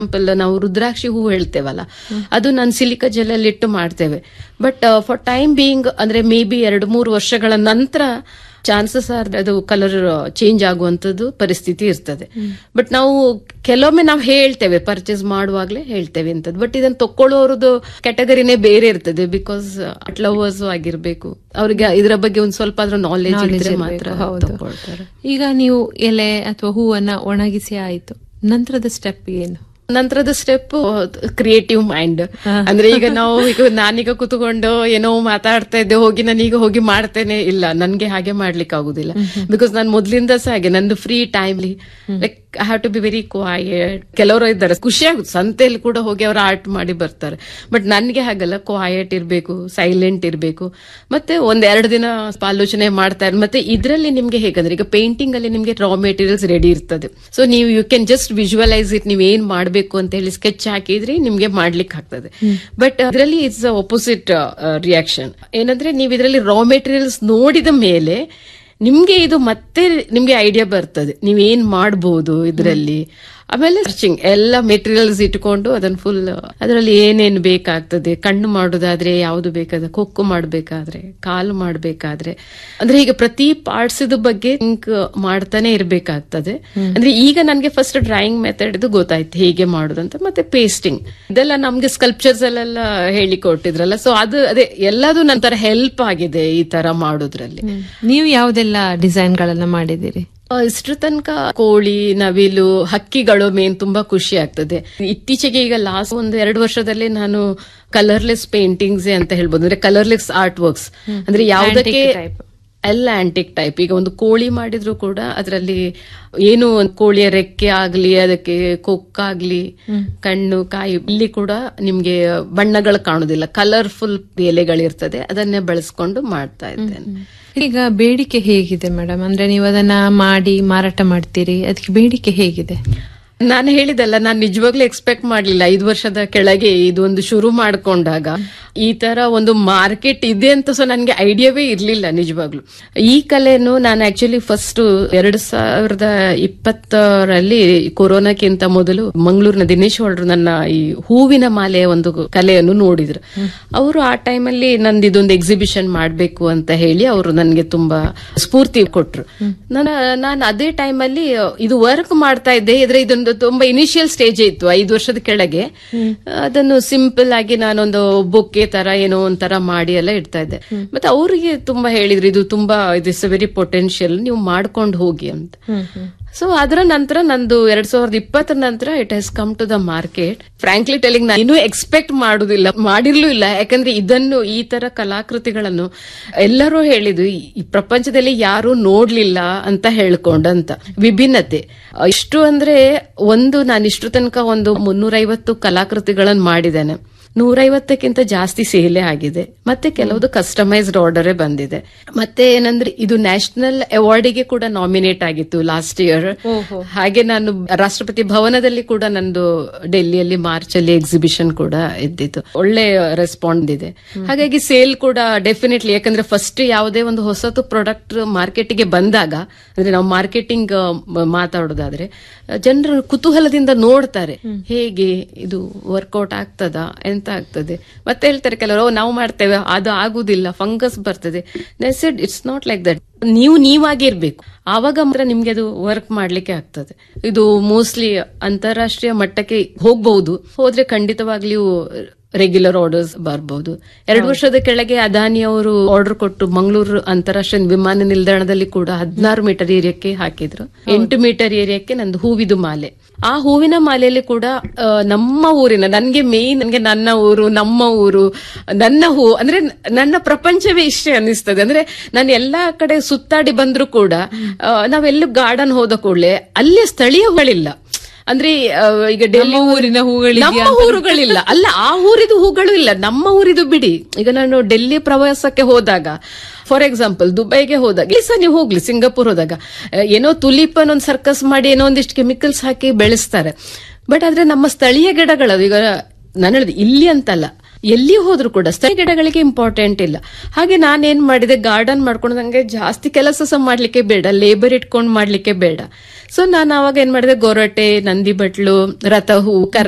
example ನಾವು ರುದ್ರಾಕ್ಷಿ ಹೂ ಹೇಳ್ತೇವಲ್ಲ ಅದು ನಾನು ಸಿಲಿಕ ಜೆಲ್ ಇಟ್ಟು ಮಾಡ್ತೇವೆ ಬಟ್ ಫಾರ್ ಟೈಮ್ ಬೀಯಿಂಗ್ ಅಂದ್ರೆ ಮೇ ಬಿ ಎರಡು ಮೂರು ವರ್ಷಗಳ ನಂತರ ಚಾನ್ಸಸ್ ಆರ್ ಅದು ಕಲರ್ ಚೇಂಜ್ ಆಗುವಂತದ್ದು ಪರಿಸ್ಥಿತಿ ಇರ್ತದೆ ಬಟ್ ನಾವು ಕೆಲವೊಮ್ಮೆ ನಾವು ಹೇಳ್ತೇವೆ ಪರ್ಚೇಸ್ ಮಾಡುವಾಗ್ಲೇ ಹೇಳ್ತೇವೆ ಅಂತದ್ದು ಬಟ್ ಇದನ್ನ ತಕೊಳ್ಳೋರದ್ದು ಕ್ಯಾಟಗರಿನೇ ಬೇರೆ ಇರ್ತದೆ ಬಿಕಾಸ್ ಲವರ್ಸ್ ಆಗಿರ್ಬೇಕು ಅವ್ರಿಗೆ ಇದರ ಬಗ್ಗೆ ಒಂದ್ ಸ್ವಲ್ಪ ಆದ್ರೂ ನಾಲೆಜ್ ಇದ್ರೆ ಮಾತ್ರ ತಗೊಳ್ತಾರೆ ಈಗ ನೀವು ಎಲೆ ಅಥವಾ ಹೂವನ್ನ ಒಣಗಿಸಿ ಆಯ್ತು ನಂತರದ ಸ್ಟೆಪ್ ಏನು ನಂತರದ ಸ್ಟೆಪ್ ಕ್ರಿಯೇಟಿವ್ ಮೈಂಡ್ ಅಂದ್ರೆ ಈಗ ನಾವು ಈಗ ನಾನೀಗ ಕುತ್ಕೊಂಡು ಏನೋ ಮಾತಾಡ್ತಾ ಇದ್ದೆ ಹೋಗಿ ನಾನೀಗ ಹೋಗಿ ಮಾಡ್ತೇನೆ ಇಲ್ಲ ನನ್ಗೆ ಹಾಗೆ ಮಾಡ್ಲಿಕ್ಕೆ ಆಗುದಿಲ್ಲ ಬಿಕಾಸ್ ನಾನು ಮೊದ್ಲಿಂದ ಸಹ ಹಾಗೆ ನಂದು ಫ್ರೀ ಟೈಮ್ಲಿ like I have to be very quiet ಕೆಲವರು ಇದ್ದಾರೆ ಖುಷಿ ಆಗುತ್ತೆ ಸಂತೆಯಲ್ಲಿ ಕೂಡ ಹೋಗಿ ಅವರು ಆರ್ಟ್ ಮಾಡಿ ಬರ್ತಾರೆ ಬಟ್ ನನ್ಗೆ ಹಾಗಲ್ಲ ಕ್ವಾಯಟ್ ಇರ್ಬೇಕು ಸೈಲೆಂಟ್ ಇರ್ಬೇಕು ಮತ್ತೆ ಒಂದ್ ಎರಡು ದಿನ ಆಲೋಚನೆ ಮಾಡ್ತಾ ಇರ್ ಮತ್ತೆ ಇದರಲ್ಲಿ ನಿಮ್ಗೆ ಹೇಗಂದ್ರೆ ಈಗ ಪೇಂಟಿಂಗ್ ಅಲ್ಲಿ ನಿಮ್ಗೆ ರಾ ಮೆಟೀರಿಯಲ್ಸ್ ರೆಡಿ ಇರ್ತದೆ ಸೊ ನೀವು you can just visualise it ನೀವ್ ಏನ್ ಮಾಡ್ಬೇಕು ಅಂತ ಹೇಳಿ ಸ್ಕೆಚ್ ಹಾಕಿದ್ರೆ ನಿಮ್ಗೆ ಮಾಡ್ಲಿಕ್ಕೆ ಆಗ್ತದೆ ಬಟ್ ಇದರಲ್ಲಿ ಇಟ್ಸ್ ಅಪೋಸಿಟ್ ರಿಯಾಕ್ಷನ್ ಏನಂದ್ರೆ ನೀವು ಇದರಲ್ಲಿ ರಾ ಮೆಟೀರಿಯಲ್ಸ್ ನೋಡಿದ ಮೇಲೆ ನಿಮ್ಗೆ ಇದು ಮತ್ತೆ ನಿಮ್ಗೆ ಐಡಿಯಾ ಬರ್ತದೆ ನೀವ್ ಏನ್ ಮಾಡ್ಬೋದು ಇದರಲ್ಲಿ ಆಮೇಲೆ ಸರ್ಚಿಂಗ್ ಎಲ್ಲ ಮೆಟೀರಿಯಲ್ಸ್ ಇಟ್ಕೊಂಡು ಅದನ್ನ ಫುಲ್ ಅದರಲ್ಲಿ ಏನೇನ್ ಬೇಕಾಗ್ತದೆ ಕಣ್ಣು ಮಾಡೋದಾದ್ರೆ ಯಾವ್ದು ಬೇಕಾದ್ರೆ ಕೊಕ್ಕು ಮಾಡ್ಬೇಕಾದ್ರೆ ಕಾಲು ಮಾಡ್ಬೇಕಾದ್ರೆ ಅಂದ್ರೆ ಈಗ ಪ್ರತಿ ಪಾರ್ಟ್ಸ್ ಬಗ್ಗೆ ಥಿಂಕ್ ಮಾಡ್ತಾನೆ ಇರ್ಬೇಕಾಗ್ತದೆ ಅಂದ್ರೆ ಈಗ ನನ್ಗೆ ಫಸ್ಟ್ ಡ್ರಾಯಿಂಗ್ ಮೆಥಡ್ ಇದು ಗೊತ್ತಾಯ್ತು ಹೇಗೆ ಮಾಡೋದಂತ ಮತ್ತೆ ಪೇಸ್ಟಿಂಗ್ ಇದೆಲ್ಲ ನಮ್ಗೆ ಸ್ಕಲ್ಪ್ಚರ್ಸ್ ಅಲ್ಲೆಲ್ಲ ಹೇಳಿ ಕೊಟ್ಟಿದ್ರಲ್ಲ ಸೊ ಅದು ಅದೇ ಎಲ್ಲದೂ ನಂತರ ಹೆಲ್ಪ್ ಆಗಿದೆ ಈ ತರ ಮಾಡೋದ್ರಲ್ಲಿ ನೀವು ಯಾವ್ದೆಲ್ಲ ಡಿಸೈನ್ ಗಳನ್ನ ಮಾಡಿದಿರಿ ಆ, ಇಷ್ಟ್ರ ತನಕ ಕೋಳಿ ನವಿಲು ಹಕ್ಕಿಗಳು ಮೇನ್ ತುಂಬಾ ಖುಷಿ ಆಗ್ತದೆ ಇತ್ತೀಚೆಗೆ ಈಗ ಲಾಸ್ಟ್ ಒಂದು ಎರಡು ವರ್ಷದಲ್ಲಿ ನಾನು ಕಲರ್ಲೆಸ್ ಪೇಂಟಿಂಗ್ಸ್ ಅಂತ ಹೇಳ್ಬೋದು ಅಂದ್ರೆ ಕಲರ್ಲೆಸ್ ಆರ್ಟ್ ವರ್ಕ್ಸ್ ಅಂದ್ರೆ ಯಾವುದಕ್ಕೆ ಎಲ್ಲ ಆಂಟಿಕ್ ಟೈಪ್ ಈಗ ಒಂದು ಕೋಳಿ ಮಾಡಿದ್ರು ಕೂಡ ಅದರಲ್ಲಿ ಏನು ಒಂದು ಕೋಳಿಯ ರೆಕ್ಕೆ ಆಗ್ಲಿ ಅದಕ್ಕೆ ಕೊಕ್ಕಾಗ್ಲಿ ಕಣ್ಣು ಕಾಯಿ ಇಲ್ಲಿ ಕೂಡ ನಿಮ್ಗೆ ಬಣ್ಣಗಳು ಕಾಣುದಿಲ್ಲ ಕಲರ್ಫುಲ್ ಎಲೆಗಳಿರ್ತದೆ ಅದನ್ನೇ ಬಳಸ್ಕೊಂಡು ಮಾಡ್ತಾ ಇದ್ದೇನೆ ಈಗ ಬೇಡಿಕೆ ಹೇಗಿದೆ ಮೇಡಮ್ ಅಂದ್ರೆ ನೀವು ಅದನ್ನ ಮಾಡಿ ಮಾರಾಟ ಮಾಡ್ತೀರಿ ಅದಕ್ಕೆ ಬೇಡಿಕೆ ಹೇಗಿದೆ ನಾನು ಹೇಳಿದಲ್ಲ ನಾನು ನಿಜವಾಗ್ಲೂ ಎಕ್ಸ್ಪೆಕ್ಟ್ ಮಾಡ್ಲಿಲ್ಲ ಐದು ವರ್ಷದ ಕೆಳಗೆ ಇದೊಂದು ಶುರು ಮಾಡ್ಕೊಂಡಾಗ ಈ ತರ ಒಂದು ಮಾರ್ಕೆಟ್ ಇದೆ ಅಂತ ಸಹ ನನ್ಗೆ ಐಡಿಯಾವೇ ಇರ್ಲಿಲ್ಲ ನಿಜವಾಗ್ಲು ಈ ಕಲೆನು ನಾನು ಆಕ್ಚುಲಿ ಫಸ್ಟ್ ಎರಡ್ ಸಾವಿರದ ಇಪ್ಪತ್ತರಲ್ಲಿ ಕೊರೋನಾಕ್ಕಿಂತ ಮೊದಲು ಮಂಗಳೂರಿನ ದಿನೇಶ್ ಹೊಳ್ರು ನನ್ನ ಈ ಹೂವಿನ ಮಾಲೆಯ ಒಂದು ಕಲೆಯನ್ನು ನೋಡಿದ್ರು ಅವರು ಆ ಟೈಮಲ್ಲಿ ನಂದು ಇದೊಂದು ಎಕ್ಸಿಬಿಷನ್ ಮಾಡ್ಬೇಕು ಅಂತ ಹೇಳಿ ಅವರು ನನಗೆ ತುಂಬಾ ಸ್ಫೂರ್ತಿ ಕೊಟ್ರು ನಾನು ನಾನು ಅದೇ ಟೈಮಲ್ಲಿ ಇದು ವರ್ಕ್ ಮಾಡ್ತಾ ಇದ್ದೆ ಇದ್ರೆ ಇದೊಂದು ತುಂಬಾ ಇನಿಷಿಯಲ್ ಸ್ಟೇಜ್ ಇತ್ತು ಐದು ವರ್ಷದ ಕೆಳಗೆ ಅದನ್ನು ಸಿಂಪಲ್ ಆಗಿ ನಾನೊಂದು ಬೊಕ್ಕೆ ತರ ಏನೋ ಒಂಥರ ಮಾಡಿ ಎಲ್ಲ ಇಡ್ತಾ ಇದ್ದೆ ಮತ್ತೆ ಅವರಿಗೆ ತುಂಬಾ ಹೇಳಿದ್ರು ಇದು ತುಂಬಾ ಇಸ್ ವೆರಿ ಪೊಟೆನ್ಶಿಯಲ್ ನೀವು ಮಾಡ್ಕೊಂಡು ಹೋಗಿ ಅಂತ ಸೊ ಅದರ ನಂತರ ನಂದು ಎರಡ್ ಸಾವಿರದ ಇಪ್ಪತ್ತರ ನಂತರ it has come to the market frankly telling ನಾನು ಇನ್ನೂ ಎಕ್ಸ್ಪೆಕ್ಟ್ ಮಾಡುದಿಲ್ಲ ಮಾಡಿರ್ಲೂ ಇಲ್ಲ ಯಾಕಂದ್ರೆ ಇದನ್ನು ಈ ತರ ಕಲಾಕೃತಿಗಳನ್ನು ಎಲ್ಲರೂ ಹೇಳಿದ್ರು ಈ- ಈ ಪ್ರಪಂಚದಲ್ಲಿ ಯಾರು ನೋಡ್ಲಿಲ್ಲ ಅಂತ ಹೇಳ್ಕೊಂಡಂತ ವಿಭಿನ್ನತೆ ಇಷ್ಟು ಅಂದ್ರೆ ಒಂದು ನಾನು ಇಷ್ಟು ತನಕ ಒಂದು ಮುನ್ನೂರೈವತ್ತು ಕಲಾಕೃತಿಗಳನ್ನು ಮಾಡಿದ್ದೇನೆ ನೂರೈವತ್ತಕ್ಕಿಂತ ಜಾಸ್ತಿ ಸೇಲೆ ಆಗಿದೆ ಮತ್ತೆ ಕೆಲವುದು ಕಸ್ಟಮೈಸ್ಡ್ ಆರ್ಡರೇ ಬಂದಿದೆ ಮತ್ತೆ ಏನಂದ್ರೆ ಇದು ನ್ಯಾಷನಲ್ ಅವಾರ್ಡಿಗೆ ಕೂಡ ನಾಮಿನೇಟ್ ಆಗಿತ್ತು ಲಾಸ್ಟ್ ಇಯರ್ ಹಾಗೆ ನಾನು ರಾಷ್ಟ್ರಪತಿ ಭವನದಲ್ಲಿ ಕೂಡ ನಂದು ಡೆಲ್ಲಿಯಲ್ಲಿ ಮಾರ್ಚ್ ಅಲ್ಲಿ ಎಕ್ಸಿಬಿಷನ್ ಕೂಡ ಇದ್ದಿತ್ತು ಒಳ್ಳೆ ರೆಸ್ಪಾಂಡ್ ಇದೆ ಹಾಗಾಗಿ ಸೇಲ್ ಕೂಡ ಡೆಫಿನೆಟ್ಲಿ ಯಾಕಂದ್ರೆ ಫಸ್ಟ್ ಯಾವುದೇ ಒಂದು ಹೊಸತು ಪ್ರಾಡಕ್ಟ್ ಮಾರ್ಕೆಟ್ಗೆ ಬಂದಾಗ ಅಂದ್ರೆ ನಾವು ಮಾರ್ಕೆಟಿಂಗ್ ಮಾತಾಡೋದಾದ್ರೆ ಜನರು ಕುತೂಹಲದಿಂದ ನೋಡ್ತಾರೆ ಹೇಗೆ ಇದು ವರ್ಕೌಟ್ ಆಗ್ತದಾ ಎಂತ ಆಗ್ತದೆ ಮತ್ತೆ ಹೇಳ್ತಾರೆ ಕೆಲವರು "ಓ, ನಾವು ಮಾಡ್ತೇವೆ ಅದು ಆಗುದಿಲ್ಲ ಫಂಗಸ್ ಬರ್ತದೆ said it's not like that ನೀವು ನೀವಾಗಿರ್ಬೇಕು ಆವಾಗ ಮಾತ್ರ ನಿಮ್ಗೆ ಅದು ವರ್ಕ್ ಮಾಡ್ಲಿಕ್ಕೆ ಆಗ್ತದೆ ಇದು ಮೋಸ್ಟ್ಲಿ ಅಂತಾರಾಷ್ಟ್ರೀಯ ಮಟ್ಟಕ್ಕೆ ಹೋಗ್ಬಹುದು ಹೋದ್ರೆ ಖಂಡಿತವಾಗ್ಲಿಯೂ ರೆಗ್ಯುಲರ್ ಆರ್ಡರ್ಸ್ ಬರಬಹುದು ಎರಡು ವರ್ಷದ ಕೆಳಗೆ ಅದಾನಿ ಅವರು ಆರ್ಡರ್ ಕೊಟ್ಟು ಮಂಗಳೂರು ಅಂತಾರಾಷ್ಟ್ರೀಯ ವಿಮಾನ ನಿಲ್ದಾಣದಲ್ಲಿ ಕೂಡ ಹದಿನಾರು ಮೀಟರ್ ಏರಿಯಾಕ್ಕೆ ಹಾಕಿದ್ರು ಎಂಟು ಮೀಟರ್ ಏರಿಯಾಕ್ಕೆ ನಂದು ಹೂವಿದು ಮಾಲೆ ಆ ಹೂವಿನ ಮಾಲೆಯಲ್ಲಿ ಕೂಡ ಆ, ನಮ್ಮ ಊರಿನ ನನ್ಗೆ ಮೇನ್ ನನ್ಗೆ ನನ್ನ ಊರು ನಮ್ಮ ಊರು ನನ್ನ ಹೂ ಅಂದ್ರೆ ನನ್ನ ಪ್ರಪಂಚವೇ ಇಷ್ಟೇ ಅನ್ನಿಸ್ತದೆ ಅಂದ್ರೆ ನಾನು ಎಲ್ಲಾ ಕಡೆ ಸುತ್ತಾಡಿ ಬಂದ್ರು ಕೂಡ ಆ, ನಾವೆಲ್ಲೂ ಗಾರ್ಡನ್ ಹೋದ ಕೂಡಲೇ ಅಲ್ಲಿ ಸ್ಥಳೀಯಗಳಿಲ್ಲ ಅಂದ್ರೆ ಆ, ಈಗ ಡೆಲ್ಲಿ ಊರಿನ ಹೂಗಳಿದ್ಯಾ ನಮ್ಮ ಊರುಗಳಿಲ್ಲ ಅಲ್ಲ ಆ ಊರಿದು ಹೂಗಳು ಇಲ್ಲ ನಮ್ಮ ಊರಿದು ಬಿಡಿ ಈಗ ನಾನು ಡೆಲ್ಲಿ ಪ್ರವಾಸಕ್ಕೆ ಹೋದಾಗ ಫಾರ್ ಎಕ್ಸಾಂಪಲ್ ದುಬೈಗೆ ಹೋದಾಗ ಇಲ್ಲಿ ಸಹ ನೀವು ಹೋಗ್ಲಿ ಸಿಂಗಾಪುರ್ ಹೋದಾಗ ಆ, ಏನೋ ತುಲಿಪನ್ ಒಂದು ಸರ್ಕಸ್ ಮಾಡಿ ಏನೋ ಒಂದಿಷ್ಟು ಕೆಮಿಕಲ್ಸ್ ಹಾಕಿ ಬೆಳೆಸ್ತಾರೆ ಬಟ್ ಆದ್ರೆ ನಮ್ಮ ಸ್ಥಳೀಯ ಗಿಡಗಳು ಈಗ ನಾನು ಹೇಳಿದೆ ಇಲ್ಲಿ ಅಂತಲ್ಲ ಎಲ್ಲಿ ಹೋದ್ರು ಕೂಡ ಸ್ಥಳೀಯ ಗಿಡಗಳಿಗೆ ಇಂಪಾರ್ಟೆಂಟ್ ಇಲ್ಲ ಹಾಗೆ ನಾನೇನ್ ಮಾಡಿದೆ ಗಾರ್ಡನ್ ಮಾಡ್ಕೊಂಡು ನಂಗೆ ಜಾಸ್ತಿ ಕೆಲಸ ಸಹ ಮಾಡ್ಲಿಕ್ಕೆ ಬೇಡ ಲೇಬರ್ ಇಟ್ಕೊಂಡು ಮಾಡ್ಲಿಕ್ಕೆ ಬೇಡ ಸೊ ನಾನು ಅವಾಗ ಏನ್ ಮಾಡಿದೆ ಗೊರಟೆ ನಂದಿ ಬಟ್ಲು ರಥ ಹೂ ಕರ